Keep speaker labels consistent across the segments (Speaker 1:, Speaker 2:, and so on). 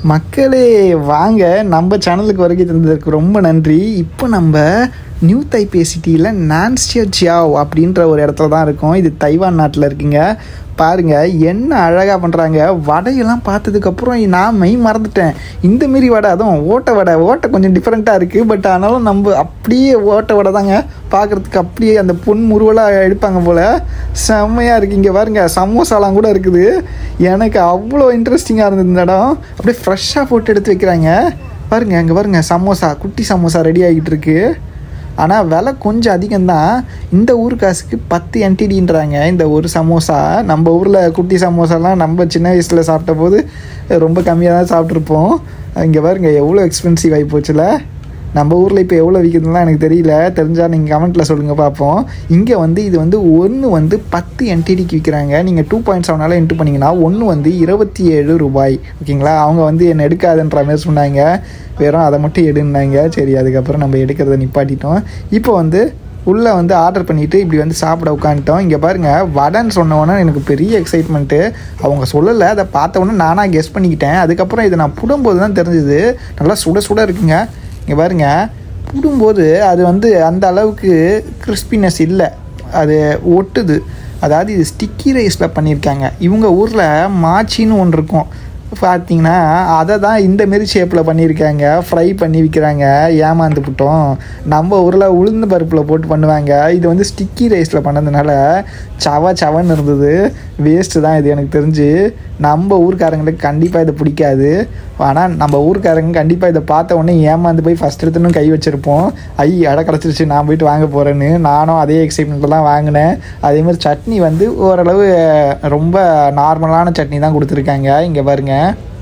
Speaker 1: மக்களே வாங்க நம்ம சேனலுக்கு வருகை தந்ததுக்கு ரொம்ப நன்றி இப்போ நம்ம நியூ தைப்பே சிட்டியில் நான்ஸ்டியோ ஜியாவ் அப்படின்ற ஒரு இடத்துல தான் இருக்கோம் இது தைவான் நாட்டில் இருக்குங்க பாருங்க என்ன அழகாக பண்ணுறாங்க வடையெல்லாம் பார்த்ததுக்கப்புறம் நான் மெய் மறந்துட்டேன் இந்த மாரி வடை அதுவும் ஓட்டை வடை ஓட்டை கொஞ்சம் டிஃப்ரெண்ட்டாக இருக்குது பட் ஆனாலும் நம்ம அப்படியே ஓட்டை வடை தாங்க பார்க்குறதுக்கு அப்படியே அந்த பொன் முருவலாக எடுப்பாங்க போல் செம்மையாக இருக்குது இங்கே பாருங்க சமோசாலாம் கூட இருக்குது எனக்கு அவ்வளோ இன்ட்ரெஸ்டிங்காக இருந்தது இந்த இடம் அப்படியே ஃப்ரெஷ்ஷாக போட்டு எடுத்து வைக்கிறாங்க பாருங்க அங்கே பாருங்க சமோசா குட்டி சமோசா ரெடி ஆகிட்டு இருக்கு ஆனால் விலை கொஞ்சம் அதிகம்தான் இந்த ஊர் காசுக்கு பத்து என்டிடின்றாங்க இந்த ஒரு சமோசா நம்ம ஊரில் குட்டி சமோசாலாம் நம்ம சின்ன வயசில் சாப்பிட்ட போது ரொம்ப கம்மியாக தான் சாப்பிட்ருப்போம் இங்கே பாருங்க எவ்வளோ எக்ஸ்பென்சிவ் ஆகி போச்சுல நம்ம ஊரில் இப்போ எவ்வளோ விற்குதுலாம் எனக்கு தெரியல தெரிஞ்சால் நீங்கள் கமெண்ட்டில் சொல்லுங்கள் பார்ப்போம் இங்கே வந்து இது வந்து ஒன்று வந்து பத்து என்டிடிக்கு விற்கிறாங்க நீங்கள் டூ பாயிண்ட் செவனால் என்ட்ரு பண்ணிங்கன்னா ஒன்று வந்து இருபத்தி ஏழு ரூபாய் ஓகேங்களா அவங்க வந்து என்னை எடுக்காதுன்ற மாதிரி சொன்னாங்க வெறும் அதை மட்டும் எடுன்னாங்க சரி அதுக்கப்புறம் நம்ம எடுக்கிறத நிப்பாட்டிட்டோம் இப்போ வந்து உள்ளே வந்து ஆர்டர் பண்ணிவிட்டு இப்படி வந்து சாப்பிட உட்காந்துட்டோம் இங்கே பாருங்கள் வடைன்னு சொன்னவொன்னே எனக்கு பெரிய எக்ஸைட்மெண்ட்டு அவங்க சொல்லலை அதை பார்த்த உடனே நானாக கெஸ் பண்ணிக்கிட்டேன் அதுக்கப்புறம் இதை நான் புடும்போது தான் தெரிஞ்சுது நல்லா சுட சுட இருக்குங்க இங்கே பாருங்க புடும்போது அது வந்து அந்த அளவுக்கு கிறிஸ்பினஸ் இல்லை அது ஒட்டுது அதாவது இது ஸ்டிக்கி ரைஸில் பண்ணியிருக்காங்க இவங்க ஊரில் மாச்சின்னு ஒன்று இருக்கும் பார்த்தீங்கன்னா அதை தான் இந்த மாரி ஷேப்பில் பண்ணியிருக்காங்க ஃப்ரை பண்ணி விற்கிறாங்க ஏமாந்து விட்டோம் நம்ம ஊரில் உளுந்து பருப்பில் போட்டு பண்ணுவாங்க இது வந்து ஸ்டிக்கி ரைஸில் பண்ணதுனால சவ சவன்னு இருந்தது வேஸ்ட்டு தான் இது எனக்கு தெரிஞ்சு நம்ம ஊர்க்காரங்களுக்கு கண்டிப்பாக இதை பிடிக்காது ஆனால் நம்ம ஊர்க்காரங்க கண்டிப்பாக இதை பார்த்த உடனே ஏமாந்து போய் ஃபஸ்ட் எடுத்துன்னு கை வச்சுருப்போம் ஐ அடை கிடச்சிருச்சு நான் போயிட்டு வாங்க போகிறேன்னு நானும் அதே எக்ஸைட்மெண்ட்டில் தான் வாங்கினேன் அதே மாதிரி சட்னி வந்து ஓரளவு ரொம்ப நார்மலான சட்னி தான் கொடுத்துருக்காங்க இங்கே பாருங்க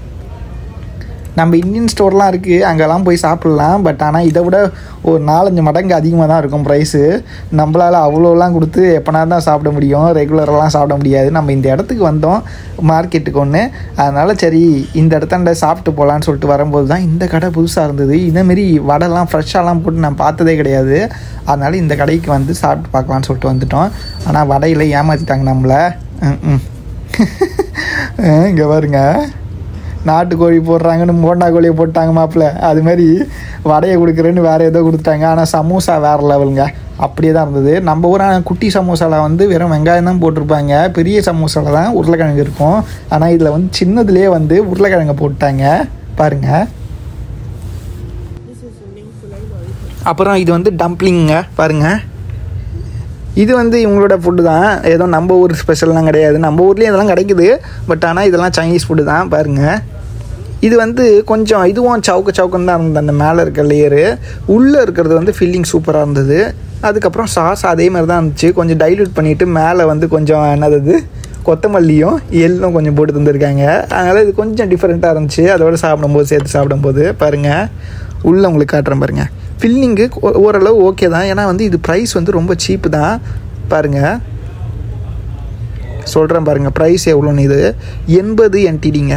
Speaker 1: நம்ம இந்தியன் ஸ்டோர்லாம் இருக்குது அங்கெல்லாம் போய் சாப்பிட்லாம் பட் ஆனால் இதை விட ஒரு நாலஞ்சு மடங்கு அதிகமாக தான் இருக்கும் ப்ரைஸு நம்மளால் அவ்வளோலாம் கொடுத்து எப்போனா தான் சாப்பிட முடியும் ரெகுலரெலாம் சாப்பிட முடியாது நம்ம இந்த இடத்துக்கு வந்தோம் மார்க்கெட்டுக்கு ஒன்று அதனால் சரி இந்த இடத்தாண்ட சாப்பிட்டு போகலான்னு சொல்லிட்டு வரும்போது தான் இந்த கடை புதுசாக இருந்தது இதேமாரி வடைலாம் ஃப்ரெஷ்ஷாலாம் போட்டு நான் பார்த்ததே கிடையாது அதனால் இந்த கடைக்கு வந்து சாப்பிட்டு பார்க்கலான்னு சொல்லிட்டு வந்துட்டோம் ஆனால் வடையில் ஏமாற்றிட்டாங்க நம்மளை ம் இங்கே பாருங்க நாட்டுக்கோழி போடுறாங்கன்னு மோண்டா கோழியை போட்டாங்க மாப்பிள்ள அது மாதிரி வடையை கொடுக்குறேன்னு வேறு ஏதோ கொடுத்துட்டாங்க ஆனால் சமோசா வேறு லெவலுங்க அப்படியே தான் இருந்தது நம்ம ஊரான குட்டி சமோசாவில் வந்து வெறும் வெங்காயம் தான் போட்டிருப்பாங்க பெரிய சமோசாவில் தான் உருளைக்கிழங்கு இருக்கும் ஆனால் இதில் வந்து சின்னதுலேயே வந்து உருளைக்கிழங்கு போட்டாங்க பாருங்கள் அப்புறம் இது வந்து டம்ப்ளிங்க பாருங்கள் இது வந்து இவங்களோட ஃபுட்டு தான் ஏதோ நம்ம ஊர் ஸ்பெஷல்லாம் கிடையாது நம்ம ஊர்லேயும் இதெல்லாம் கிடைக்குது பட் ஆனால் இதெல்லாம் சைனீஸ் ஃபுட்டு தான் பாருங்கள் இது வந்து கொஞ்சம் இதுவும் சவுக்கு சவுக்குன்னு தான் இருந்தது அந்த மேலே இருக்க லேயரு உள்ளே இருக்கிறது வந்து ஃபில்லிங் சூப்பராக இருந்தது அதுக்கப்புறம் சாஸ் அதே மாதிரி தான் இருந்துச்சு கொஞ்சம் டைல்யூட் பண்ணிவிட்டு மேலே வந்து கொஞ்சம் என்னது கொத்தமல்லியும் எள்ளும் கொஞ்சம் போட்டு தந்துருக்காங்க அதனால் இது கொஞ்சம் டிஃப்ரெண்ட்டாக இருந்துச்சு அதோட சாப்பிடும்போது சேர்த்து சாப்பிடும்போது பாருங்கள் உள்ளே உங்களுக்கு காட்டுறேன் பாருங்கள் ஃபில்லிங்கு ஓரளவு ஓகே தான் ஏன்னா வந்து இது ப்ரைஸ் வந்து ரொம்ப சீப்பு தான் பாருங்கள் சொல்கிறேன் பாருங்கள் ப்ரைஸ் எவ்வளோன்னு இது எண்பது என்டிடிங்க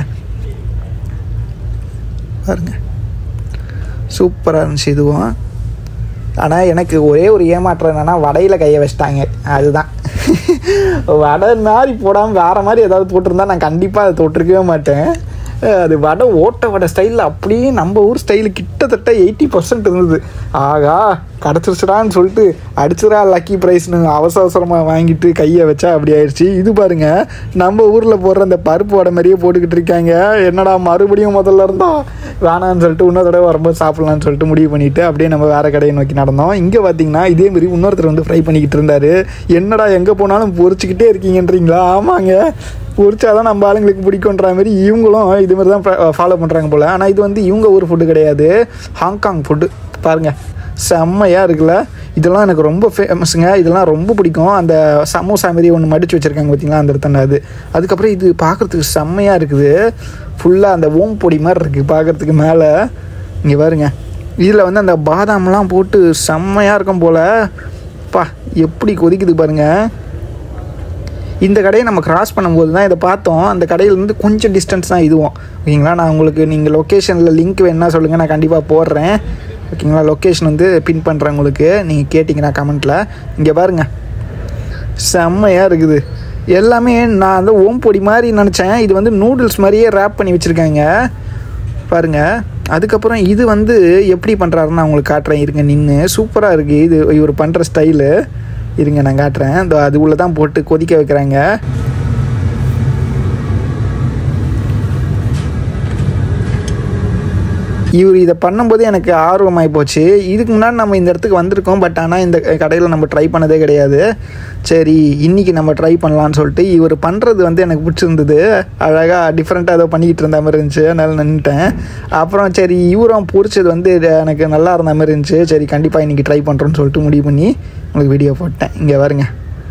Speaker 1: பாருங்கள் சூப்பராக இருந்துச்சு இதுவும் ஆனால் எனக்கு ஒரே ஒரு ஏமாற்றம் என்னென்னா வடையில் கையை வச்சிட்டாங்க அதுதான் வடை மாதிரி போடாமல் வேறு மாதிரி ஏதாவது போட்டிருந்தா நான் கண்டிப்பாக அதை தொட்டிருக்கவே மாட்டேன் அது வடை ஓட்ட வடை ஸ்டைலில் அப்படியே நம்ம ஊர் ஸ்டைலு கிட்டத்தட்ட எயிட்டி பர்சன்ட் இருந்தது ஆகா கிடச்சிருச்சுடான்னு சொல்லிட்டு அடிச்சுடா லக்கி ப்ரைஸ்னு அவசர அவசரமாக வாங்கிட்டு கையை வச்சா அப்படி ஆயிடுச்சு இது பாருங்க நம்ம ஊரில் போடுற அந்த பருப்பு வடை மாதிரியே போட்டுக்கிட்டு இருக்காங்க என்னடா மறுபடியும் முதல்ல இருந்தா வேணான்னு சொல்லிட்டு இன்னொரு தடவை வரும்போது சாப்பிட்லான்னு சொல்லிட்டு முடிவு பண்ணிட்டு அப்படியே நம்ம வேற கடையை நோக்கி நடந்தோம் இங்கே பார்த்தீங்கன்னா இதே மாதிரி இன்னொருத்தர் வந்து ஃப்ரை பண்ணிக்கிட்டு இருந்தாரு என்னடா எங்கே போனாலும் பொறிச்சிக்கிட்டே இருக்கீங்கன்றீங்களா ஆமாங்க பொறிச்சாதான் நம்ம ஆளுங்களுக்கு பிடிக்குன்ற மாதிரி இவங்களும் இது மாதிரி தான் ஃபாலோ பண்ணுறாங்க போல் ஆனால் இது வந்து இவங்க ஊர் ஃபுட்டு கிடையாது ஹாங்காங் ஃபுட்டு பாருங்கள் செம்மையாக இருக்குல்ல இதெல்லாம் எனக்கு ரொம்ப ஃபேமஸுங்க இதெல்லாம் ரொம்ப பிடிக்கும் அந்த சமோசா மாரி ஒன்று மடித்து வச்சுருக்காங்க பார்த்தீங்களா அந்த இடத்துல அது அதுக்கப்புறம் இது பார்க்குறதுக்கு செம்மையாக இருக்குது ஃபுல்லாக அந்த ஓம் பொடி மாதிரி இருக்குது பார்க்குறதுக்கு மேலே இங்கே பாருங்க இதில் வந்து அந்த பாதாம்லாம் போட்டு செம்மையாக இருக்கும் போல் பா எப்படி கொதிக்குது பாருங்கள் இந்த கடையை நம்ம கிராஸ் பண்ணும்போது தான் இதை பார்த்தோம் அந்த கடையிலேருந்து கொஞ்சம் டிஸ்டன்ஸ் தான் இதுவும் ஓகேங்களா நான் உங்களுக்கு நீங்கள் லொக்கேஷனில் லிங்க் வேணா சொல்லுங்கள் நான் கண்டிப்பாக போடுறேன் ஓகேங்களா லொக்கேஷன் வந்து பின் பண்ணுறேன் உங்களுக்கு நீங்கள் கேட்டிங்கன்னா கமெண்ட்டில் இங்கே பாருங்கள் செம்மையாக இருக்குது எல்லாமே நான் அந்த ஓம் பொடி மாதிரி நினச்சேன் இது வந்து நூடுல்ஸ் மாதிரியே ரேப் பண்ணி வச்சுருக்காங்க பாருங்க அதுக்கப்புறம் இது வந்து எப்படி பண்ணுறாருன்னு நான் உங்களுக்கு காட்டுறேன் இருங்க நின்று சூப்பராக இருக்குது இது இவர் பண்ணுற ஸ்டைலு இருங்க நான் காட்டுறேன் இந்த அது உள்ளே தான் போட்டு கொதிக்க வைக்கிறாங்க இவர் இதை பண்ணும்போது எனக்கு ஆர்வமாகி போச்சு இதுக்கு முன்னாடி நம்ம இந்த இடத்துக்கு வந்திருக்கோம் பட் ஆனால் இந்த கடையில் நம்ம ட்ரை பண்ணதே கிடையாது சரி இன்றைக்கி நம்ம ட்ரை பண்ணலான்னு சொல்லிட்டு இவர் பண்ணுறது வந்து எனக்கு பிடிச்சிருந்தது அழகாக டிஃப்ரெண்ட்டாக ஏதோ பண்ணிக்கிட்டு இருந்த மாதிரி இருந்துச்சு அதனால் நின்றுட்டேன் அப்புறம் சரி இவரும் பொரிச்சது வந்து எனக்கு நல்லா இருந்த மாதிரி இருந்துச்சு சரி கண்டிப்பாக இன்றைக்கி ட்ரை பண்ணுறோன்னு சொல்லிட்டு முடிவு பண்ணி உங்களுக்கு வீடியோ போட்டேன் இங்கே வருங்க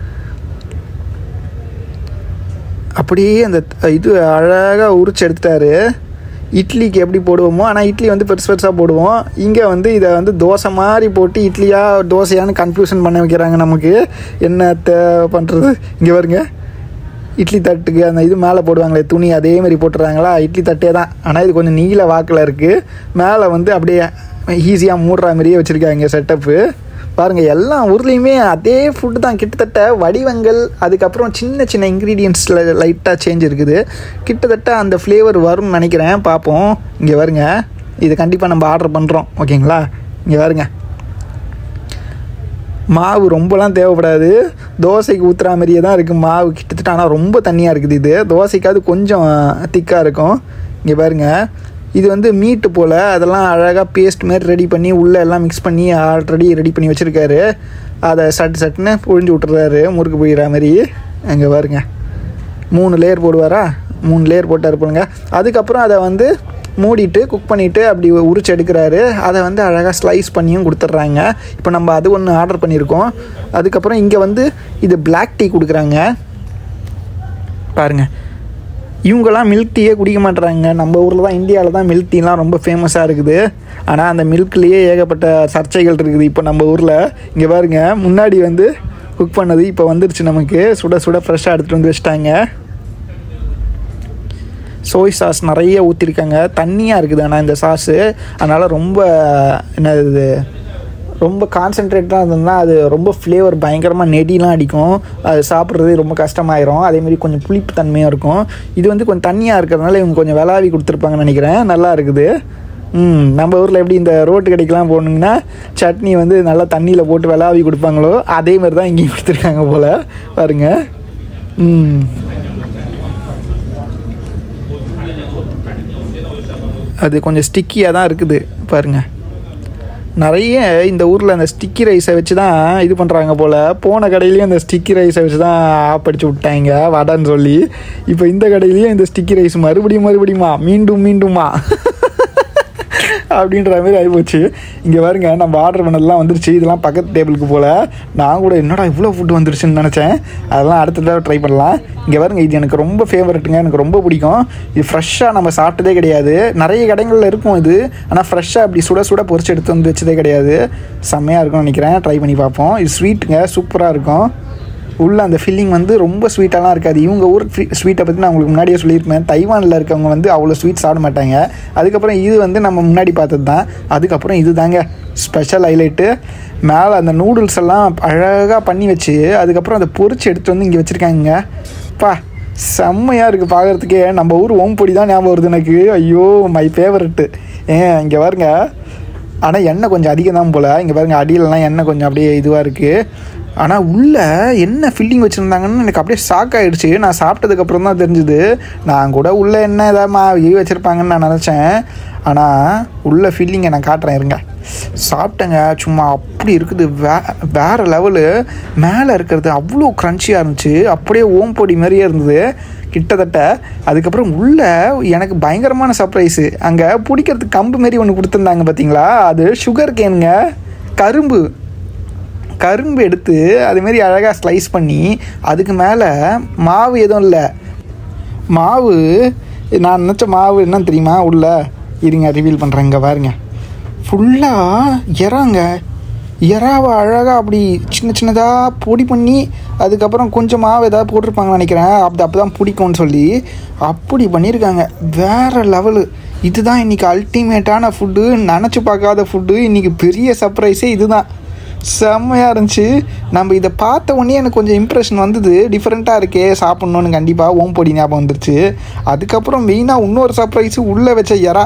Speaker 1: அப்படியே அந்த இது அழகாக உரிச்சு எடுத்துட்டாரு இட்லிக்கு எப்படி போடுவோமோ ஆனால் இட்லி வந்து பெருசு பெருசாக போடுவோம் இங்கே வந்து இதை வந்து தோசை மாதிரி போட்டு இட்லியா தோசையான்னு கன்ஃபியூஷன் பண்ண வைக்கிறாங்க நமக்கு என்ன தே பண்ணுறது இங்கே வருங்க இட்லி தட்டுக்கு அந்த இது மேலே போடுவாங்களே துணி அதே மாதிரி போட்டுறாங்களா இட்லி தட்டே தான் ஆனால் இது கொஞ்சம் நீல வாக்கில் இருக்குது மேலே வந்து அப்படியே ஈஸியாக மூடுற மாதிரியே வச்சுருக்காங்க செட்டப்பு பாருங்கள் எல்லா ஊர்லேயுமே அதே ஃபுட்டு தான் கிட்டத்தட்ட வடிவங்கள் அதுக்கப்புறம் சின்ன சின்ன இன்க்ரீடியன்ஸில் லைட்டாக சேஞ்ச் இருக்குது கிட்டத்தட்ட அந்த ஃப்ளேவர் வரும்னு நினைக்கிறேன் பார்ப்போம் இங்கே வருங்க இது கண்டிப்பாக நம்ம ஆர்டர் பண்ணுறோம் ஓகேங்களா இங்கே வருங்க மாவு ரொம்பலாம் தேவைப்படாது தோசைக்கு ஊற்றுற மாதிரியே தான் இருக்குது மாவு கிட்டத்தட்ட ஆனால் ரொம்ப தண்ணியாக இருக்குது இது தோசைக்காவது கொஞ்சம் திக்காக இருக்கும் இங்கே பாருங்கள் இது வந்து மீட்டு போல் அதெல்லாம் அழகாக பேஸ்ட் மாதிரி ரெடி பண்ணி உள்ளே எல்லாம் மிக்ஸ் பண்ணி ஆல்ரெடி ரெடி பண்ணி வச்சுருக்காரு அதை சட்டு சட்டுன்னு புழிஞ்சு விட்டுறாரு முறுக்கு போயிடுற மாதிரி அங்கே பாருங்க மூணு லேயர் போடுவாரா மூணு லேயர் போட்டார் போலுங்க அதுக்கப்புறம் அதை வந்து மூடிட்டு குக் பண்ணிவிட்டு அப்படி உரிச்சு எடுக்கிறாரு அதை வந்து அழகாக ஸ்லைஸ் பண்ணியும் கொடுத்துட்றாங்க இப்போ நம்ம அது ஒன்று ஆர்டர் பண்ணியிருக்கோம் அதுக்கப்புறம் இங்கே வந்து இது பிளாக் டீ கொடுக்குறாங்க பாருங்கள் இவங்கெல்லாம் மில்க் டீயே குடிக்க மாட்டுறாங்க நம்ம ஊரில் தான் இந்தியாவில் தான் மில்க் டீலாம் ரொம்ப ஃபேமஸாக இருக்குது ஆனால் அந்த மில்க்லேயே ஏகப்பட்ட சர்ச்சைகள் இருக்குது இப்போ நம்ம ஊரில் இங்கே பாருங்க முன்னாடி வந்து குக் பண்ணது இப்போ வந்துருச்சு நமக்கு சுட சுட ஃப்ரெஷ்ஷாக எடுத்துகிட்டு வந்து வச்சிட்டாங்க சோய் சாஸ் நிறைய ஊற்றிருக்காங்க தண்ணியாக இருக்குது ஆனால் இந்த சாஸு அதனால் ரொம்ப என்ன இது ரொம்ப கான்சென்ட்ரேட்டாக இருந்ததுன்னா அது ரொம்ப ஃப்ளேவர் பயங்கரமாக நெடிலாம் அடிக்கும் அது சாப்பிட்றது ரொம்ப கஷ்டமாயிரும் அதேமாரி கொஞ்சம் புளிப்பு தன்மையாக இருக்கும் இது வந்து கொஞ்சம் தண்ணியாக இருக்கிறதுனால இவங்க கொஞ்சம் விளாவி கொடுத்துருப்பாங்கன்னு நினைக்கிறேன் நல்லா இருக்குது ம் நம்ம ஊரில் எப்படி இந்த ரோட்டு கடைக்கெலாம் போகணுங்கன்னா சட்னி வந்து நல்லா தண்ணியில் போட்டு விளாவி கொடுப்பாங்களோ அதே மாதிரி தான் இங்கேயும் கொடுத்துருக்காங்க போல் பாருங்க ம் அது கொஞ்சம் ஸ்டிக்கியாக தான் இருக்குது பாருங்கள் நிறைய இந்த ஊரில் அந்த ஸ்டிக்கி ரைஸை வச்சு தான் இது பண்ணுறாங்க போல் போன கடையிலையும் அந்த ஸ்டிக்கி ரைஸை வச்சு தான் ஆப்படிச்சு விட்டாங்க வடைன்னு சொல்லி இப்போ இந்த கடையிலையும் இந்த ஸ்டிக்கி ரைஸ் மறுபடியும் மறுபடியுமா மீண்டும் மீண்டுமா அப்படின்ற மாதிரி ஆகிப்போச்சு இங்கே பாருங்க நம்ம ஆர்டர் பண்ணதெல்லாம் வந்துருச்சு இதெல்லாம் பக்கத்து டேபிளுக்கு போல் நான் கூட என்னடா இவ்வளோ ஃபுட்டு வந்துருச்சுன்னு நினச்சேன் அதெல்லாம் அடுத்த தடவை ட்ரை பண்ணலாம் இங்கே பாருங்க இது எனக்கு ரொம்ப ஃபேவரட்டுங்க எனக்கு ரொம்ப பிடிக்கும் இது ஃப்ரெஷ்ஷாக நம்ம சாப்பிட்டதே கிடையாது நிறைய கடைகளில் இருக்கும் இது ஆனால் ஃப்ரெஷ்ஷாக அப்படி சுட சுட பொரிச்சு எடுத்து வந்து வச்சதே கிடையாது செம்மையாக இருக்கும்னு நினைக்கிறேன் ட்ரை பண்ணி பார்ப்போம் இது ஸ்வீட்டுங்க சூப்பராக இருக்கும் உள்ள அந்த ஃபீலிங் வந்து ரொம்ப ஸ்வீட்டாலாம் இருக்காது இவங்க ஊர் ஸ்வீட்டை பற்றி நான் உங்களுக்கு முன்னாடியே சொல்லியிருப்பேன் தைவானில் இருக்கவங்க வந்து அவ்வளோ ஸ்வீட் சாப்பிட மாட்டாங்க அதுக்கப்புறம் இது வந்து நம்ம முன்னாடி பார்த்தது தான் அதுக்கப்புறம் இது தாங்க ஸ்பெஷல் ஹைலைட்டு மேலே அந்த நூடுல்ஸ் எல்லாம் அழகாக பண்ணி வச்சு அதுக்கப்புறம் அதை பொரிச்சு எடுத்து வந்து இங்கே வச்சுருக்காங்க பா செம்மையாக இருக்குது பார்க்குறதுக்கே நம்ம ஊர் ஓம்பொடி தான் ஞாபகம் வருது எனக்கு ஐயோ மை ஃபேவரெட்டு ஏன் இங்கே பாருங்க ஆனால் எண்ணெய் கொஞ்சம் அதிகம் தான் போல் இங்கே பாருங்கள் அடியிலலாம் எண்ணெய் கொஞ்சம் அப்படியே இதுவாக இருக்குது ஆனால் உள்ளே என்ன ஃபில்லிங் வச்சுருந்தாங்கன்னு எனக்கு அப்படியே ஷாக் ஆகிடுச்சு நான் சாப்பிட்டதுக்கப்புறம் தான் தெரிஞ்சுது நான் கூட உள்ளே என்ன ஏதாவது மாவி வச்சுருப்பாங்கன்னு நான் நினச்சேன் ஆனால் உள்ள ஃபீல்லிங்கை நான் காட்டுறேன் இருங்க சாப்பிட்டேங்க சும்மா அப்படி இருக்குது வே வேறு லெவலு மேலே இருக்கிறது அவ்வளோ க்ரன்ச்சியாக இருந்துச்சு அப்படியே ஓம்பொடி மாதிரியே இருந்தது கிட்டத்தட்ட அதுக்கப்புறம் உள்ள எனக்கு பயங்கரமான சர்ப்ரைஸு அங்கே பிடிக்கிறதுக்கு கம்பு மாரி ஒன்று கொடுத்துருந்தாங்க பார்த்தீங்களா அது சுகர் கேனுங்க கரும்பு கரும்பு எடுத்து அதுமாரி அழகாக ஸ்லைஸ் பண்ணி அதுக்கு மேலே மாவு எதுவும் இல்லை மாவு நான் நினச்ச மாவு என்னன்னு தெரியுமா உள்ள இருங்க ரிவீல் பண்ணுறேன் இங்கே பாருங்க ஃபுல்லாக இறாங்க இறாவை அழகாக அப்படி சின்ன சின்னதாக பொடி பண்ணி அதுக்கப்புறம் கொஞ்சம் மாவு ஏதாவது போட்டிருப்பாங்கன்னு நினைக்கிறேன் அப்படி அப்போ தான் பிடிக்கும்னு சொல்லி அப்படி பண்ணியிருக்காங்க வேறு லெவலு இதுதான் இன்றைக்கி அல்டிமேட்டான ஃபுட்டு நினச்சி பார்க்காத ஃபுட்டு இன்றைக்கி பெரிய சர்ப்ரைஸே இதுதான் செம்மையாக இருந்துச்சு நம்ம இதை பார்த்த உடனே எனக்கு கொஞ்சம் இம்ப்ரெஷன் வந்தது டிஃப்ரெண்ட்டாக இருக்கே சாப்பிட்ணுன்னு கண்டிப்பாக ஓம்பொடி ஞாபகம் வந்துருச்சு அதுக்கப்புறம் மெயினாக இன்னொரு சர்ப்ரைஸு உள்ளே வச்ச இறா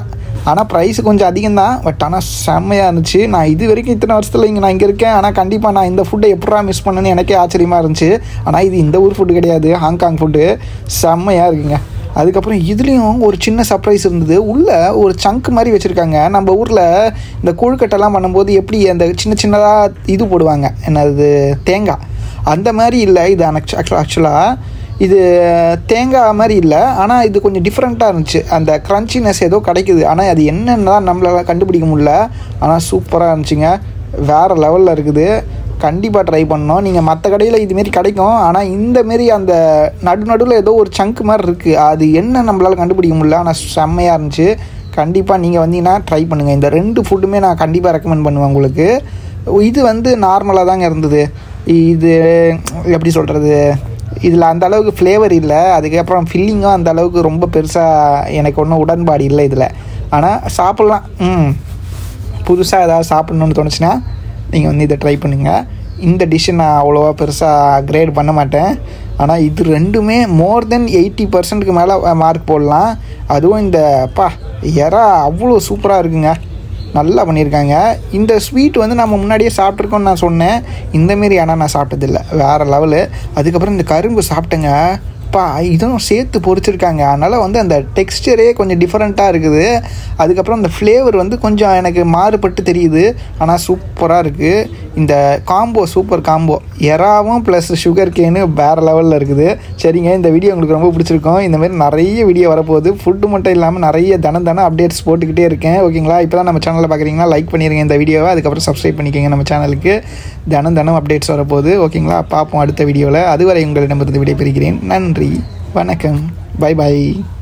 Speaker 1: ஆனால் ப்ரைஸ் கொஞ்சம் அதிகம் தான் பட் ஆனால் செம்மையாக இருந்துச்சு நான் இது வரைக்கும் இத்தனை வருஷத்தில் இங்கே நான் இங்கே இருக்கேன் ஆனால் கண்டிப்பாக நான் இந்த ஃபுட்டை எப்படா மிஸ் பண்ணேன்னு எனக்கே ஆச்சரியமாக இருந்துச்சு ஆனால் இது இந்த ஊர் ஃபுட்டு கிடையாது ஹாங்காங் ஃபுட்டு செம்மையாக இருக்குங்க அதுக்கப்புறம் இதுலேயும் ஒரு சின்ன சர்ப்ரைஸ் இருந்தது உள்ளே ஒரு சங்க் மாதிரி வச்சுருக்காங்க நம்ம ஊரில் இந்த கொழுக்கட்டைலாம் பண்ணும்போது எப்படி அந்த சின்ன சின்னதாக இது போடுவாங்க என்னது தேங்காய் அந்த மாதிரி இல்லை இது ஆக்சுவலாக ஆக்சுவலாக இது தேங்காய் மாதிரி இல்லை ஆனால் இது கொஞ்சம் டிஃப்ரெண்ட்டாக இருந்துச்சு அந்த க்ரன்ச்சினஸ் ஏதோ கிடைக்குது ஆனால் அது என்னென்னு தான் நம்மளால கண்டுபிடிக்க முடியல ஆனால் சூப்பராக இருந்துச்சுங்க வேறு லெவலில் இருக்குது கண்டிப்பாக ட்ரை பண்ணோம் நீங்கள் மற்ற கடையில் இதுமாரி கிடைக்கும் ஆனால் இந்தமாரி அந்த நடு நடுவில் ஏதோ ஒரு சங்க் மாதிரி இருக்குது அது என்ன நம்மளால் கண்டுபிடிக்க முடியல ஆனால் செம்மையாக இருந்துச்சு கண்டிப்பாக நீங்கள் வந்தீங்கன்னா ட்ரை பண்ணுங்கள் இந்த ரெண்டு ஃபுட்டுமே நான் கண்டிப்பாக ரெக்கமெண்ட் பண்ணுவேன் உங்களுக்கு இது வந்து நார்மலாக தாங்க இருந்தது இது எப்படி சொல்கிறது இதில் அந்த அளவுக்கு ஃப்ளேவர் இல்லை அதுக்கப்புறம் ஃபில்லிங்கும் அந்த அளவுக்கு ரொம்ப பெருசாக எனக்கு ஒன்றும் உடன்பாடு இல்லை இதில் ஆனால் சாப்பிட்லாம் ம் புதுசாக ஏதாவது சாப்பிட்ணுன்னு தோணுச்சுன்னா நீங்கள் வந்து இதை ட்ரை பண்ணுங்கள் இந்த டிஷ்ஷை நான் அவ்வளோவா பெருசாக கிரேட் பண்ண மாட்டேன் ஆனால் இது ரெண்டுமே மோர் தென் எயிட்டி பர்சன்ட்டுக்கு மேலே மார்க் போடலாம் அதுவும் இந்த அப்பா எறா அவ்வளோ சூப்பராக இருக்குங்க நல்லா பண்ணியிருக்காங்க இந்த ஸ்வீட் வந்து நம்ம முன்னாடியே சாப்பிட்ருக்கோம்னு நான் சொன்னேன் இந்தமாரி ஆனால் நான் சாப்பிட்டதில்ல வேறு லெவலு அதுக்கப்புறம் இந்த கரும்பு சாப்பிட்டேங்க பா இதுவும் சேர்த்து பொரிச்சிருக்காங்க அதனால் வந்து அந்த டெக்ஸ்டரே கொஞ்சம் டிஃப்ரெண்ட்டாக இருக்குது அதுக்கப்புறம் அந்த ஃப்ளேவர் வந்து கொஞ்சம் எனக்கு மாறுபட்டு தெரியுது ஆனால் சூப்பராக இருக்குது இந்த காம்போ சூப்பர் காம்போ எறாவும் ப்ளஸ் சுகர் கேனு வேறு லெவலில் இருக்குது சரிங்க இந்த வீடியோ உங்களுக்கு ரொம்ப பிடிச்சிருக்கும் இந்தமாரி நிறைய வீடியோ வரப்போகுது ஃபுட்டு மட்டும் இல்லாமல் நிறைய தினம் தினம் அப்டேட்ஸ் போட்டுக்கிட்டே இருக்கேன் ஓகேங்களா இப்போ தான் நம்ம சேனலில் பார்க்குறீங்கன்னா லைக் பண்ணிடுங்க இந்த வீடியோவை அதுக்கப்புறம் சப்ஸ்கிரைப் பண்ணிக்கோங்க நம்ம சேனலுக்கு தினம் தினம் அப்டேட்ஸ் வரப்போகுது ஓகேங்களா பார்ப்போம் அடுத்த வீடியோவில் அதுவரை உங்களிடமிருந்து விடைபெறுகிறேன் நன்றி வணக்கம் பை பாய்